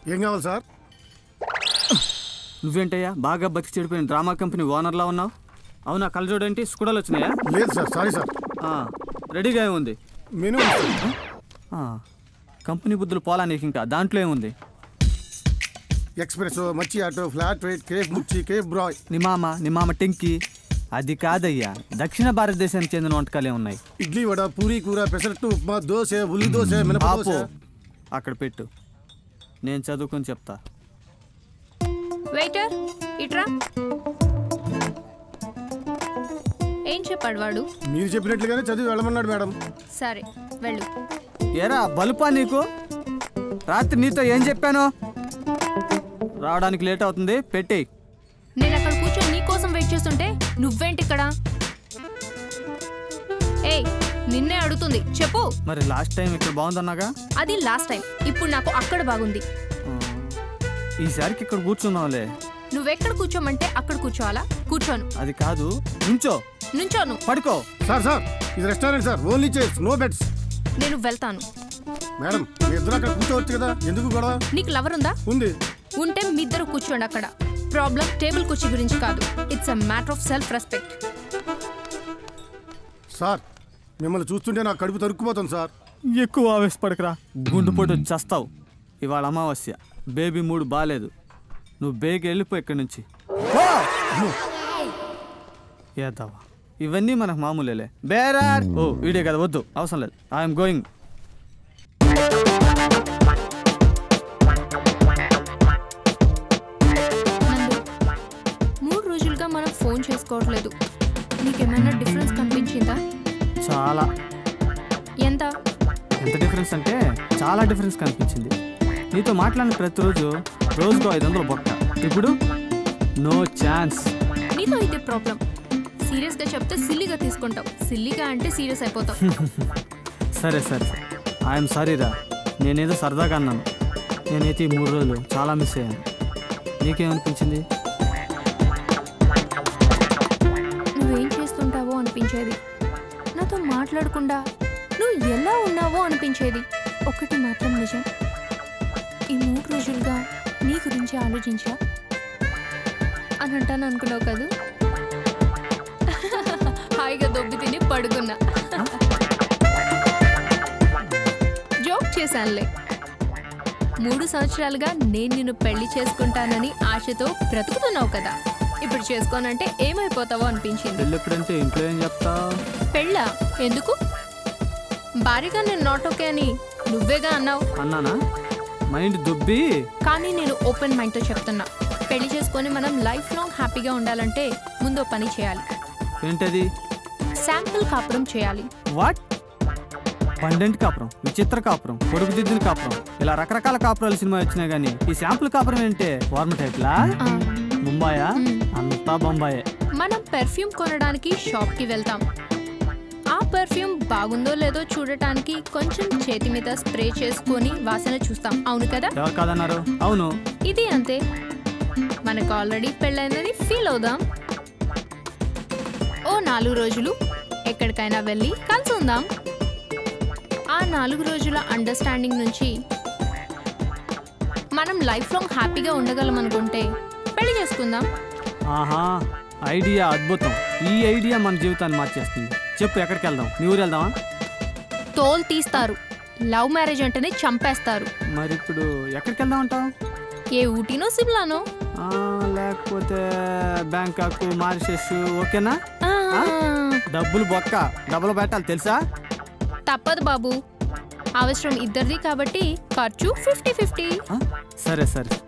ఏం కావాలి సార్ నువ్వేంటయ్యా బాగా బతికి చెడిపోయిన డ్రామా కంపెనీ ఓనర్లా ఉన్నావు అవునా కళ్ళజోడేంటి స్కూడలు వచ్చినాయా లేదు సార్ సారీ సార్ ఆ, రెడీగా ఏముంది మెనూ ఉంది సార్. ఆ, కంపెనీ బుద్ధులు పోలా నీకు ఇంకా దాంట్లో ఏముంది ఎక్స్ప్రెస్ మచ్చి ఆటో ఫ్లాట్ వైట్ కేఫ్ ముచ్చి కేఫ్ బ్రాయ్ నీ మామ నీ మామ టెంకి అది కాదయ్యా దక్షిణ భారతదేశానికి చెందిన వంటకాలే ఉన్నాయి ఇడ్లీ వడ పూరీ కూర పెసరట్టు ఉప్మా దోశ ఉల్లి దోశ మినప ఆపు దోశ అక్కడ పెట్టు నేను చదువుకొని చెప్తా వెయిటర్ ఇట్రా ఏం చెప్పాడు వాడు మీరు చెప్పినట్లుగానే చదివి వెళ్ళమన్నాడు మేడం సరే వెళ్ళు ఏరా బలుపా నీకు రాత్రి నీతో ఏం చెప్పాను రావడానికి లేట్ అవుతుంది పెట్టి నేను అక్కడ కూర్చొని నీ కోసం వెయిట్ చేస్తుంటే నువ్వేంటి ఇక్కడ ఏయ్ నిన్నే అడుగుతుంది చెప్పు మరి లాస్ట్ టైం ఇక్కడ బాగుందన్నాగా అది లాస్ట్ టైం ఇప్పుడు నాకు అక్కడ బాగుంది ఆ, ఈసారికి ఇక్కడ కూర్చుందాంలే నువ్వెక్కడ కూర్చోమంటే అక్కడ కూర్చోవాలా కూర్చోను అది కాదు నుంచో నుంచోను పడుకో సార్ సార్ ఇది restaurant sir only chairs no beds నేను వెళ్తాను మేడం మీ ఇద్దరు అక్కడ కూర్చోవచ్చు కదా ఎందుకు గొడవ నీకు లవర్ ఉందా ఉంది ఉంటే మీ ఇద్దరు కూర్చోండి అక్కడ ప్రాబ్లం టేబుల్ కుర్చీ గురించి కాదు it's a matter of self respect sir మిమ్మల్ని చూస్తుంటే నాకు కడుపు తరుక్కుపోతుంది సార్ ఎక్కువ ఆవేశపడకరా గుండుపోటు చస్తావు ఇవాళ అమావాస్య బేబీ మూడు బాగాలేదు నువ్వు బేగ వెళ్ళిపో ఇక్కడి నుంచి ఏదావా ఇవన్నీ మనకు మామూలేలే బేరార్ ఓ వీడియో కదా వద్దు అవసరం లేదు ఐఎమ్ గోయింగ్ నందు మూడు రోజులుగా మనం ఫోన్ చేసుకోవట్లేదు నీకేమైనా డిఫరెన్స్ కనిపించిందా చాలా ఎంత ఎంత డిఫరెన్స్ అంటే చాలా డిఫరెన్స్ కనిపించింది నీతో మాట్లాడిన ప్రతిరోజు రోజుకో ఐదు వందలు బొక్క ఇప్పుడు నో ఛాన్స్ నీతో ఇదే ప్రాబ్లం సీరియస్గా చెప్తే సిల్లీగా తీసుకుంటావు సిల్లీగా అంటే సీరియస్ అయిపోతావు సరే సరే ఐఎమ్ సారీరా నేనేదో సరదాగా అన్నాను నేనైతే ఈ మూడు రోజులు చాలా మిస్ అయ్యాను నీకేమనిపించింది నువ్వేం చేస్తుంటావో అనిపించేది నాతో మాట్లాడకుండా నువ్వు ఎలా ఉన్నావో అనిపించేది ఒకటి మాత్రం నిజం ఈ మూడు రోజులుగా నీ గురించి ఆలోచించా అని అంటాను అనుకున్నావు కదూ హాయిగా దొబ్బి తిని పడుకున్నా జోక్ చేశానులే మూడు సంవత్సరాలుగా నేను నిన్ను పెళ్లి చేసుకుంటానని ఆశతో బ్రతుకుతున్నావు కదా ఇప్పుడు చేసుకోనంటే ఏమైపోతావో అనిపించింది పెళ్ళి ఎప్పుడంటే ఇంట్లో ఏం చెప్తావు పెళ్ళా ఎందుకు భారీగా నేను నాట్ ఓకే అని నువ్వేగా అన్నావు అన్నానా మైండ్ దుబ్బి కానీ నేను ఓపెన్ మైండ్తో చెప్తున్నా పెళ్లి చేసుకొని మనం లైఫ్ లాంగ్ హ్యాపీగా ఉండాలంటే ముందు ఓ పని చేయాలి ఏంటది శాంపుల్ కాపురం చేయాలి వాట్ పండెంట్ కాపురం విచిత్ర కాపురం కొడుకు దిద్దిన కాపురం ఇలా రకరకాల కాపురాలు సినిమా వచ్చినాయి కానీ ఈ శాంపుల్ కాపురం ఏంటే వార్మ టైప్లా ఆ, ముంబాయా అంతా బొంబాయే మనం పెర్ఫ్యూమ్ కొనడానికి షాప్కి వెళ్తాం ఆ పెర్ఫ్యూమ్ బాగుందో లేదో చూడటానికి కొంచెం చేతి మీద స్ప్రే చేసుకొని వాసన చూస్తాం అవును కదా ఎవరు కాదన్నారు అవును ఇది అంతే మనకు ఆల్రెడీ పెళ్ళైందని ఫీల్ అవుదాం ఓ నాలుగు రోజులు ఎక్కడికైనా వెళ్ళి కలిసి ఉందాం ఆ నాలుగు రోజుల అండర్స్టాండింగ్ నుంచి మనం లైఫ్ లాంగ్ హ్యాపీగా ఉండగలం అనుకుంటే పెళ్లి చేసుకుందాం ఆహా ఐడియా అద్భుతం ఈ ఐడియా మన జీవితాన్ని మార్చేస్తుంది చెప్పు ఎక్కడికి వెళ్దాం మీ ఊరు వెళ్దామా తోలు తీస్తారు లవ్ మ్యారేజ్ అంటేనే చంపేస్తారు మరి ఇప్పుడు ఎక్కడికి వెళ్దాం అంటావు ఏ ఊటీనో సిమ్లానో ఆ, లేకపోతే బ్యాంకాక్ మారిషస్ ఓకేనా ఆ, డబ్బులు బొక్క డబ్బులు పెట్టాలి తెలుసా తప్పదు బాబు అవసరం ఇద్దరిది కాబట్టి ఖర్చు ఫిఫ్టీ ఫిఫ్టీ ఆ, సరే సరే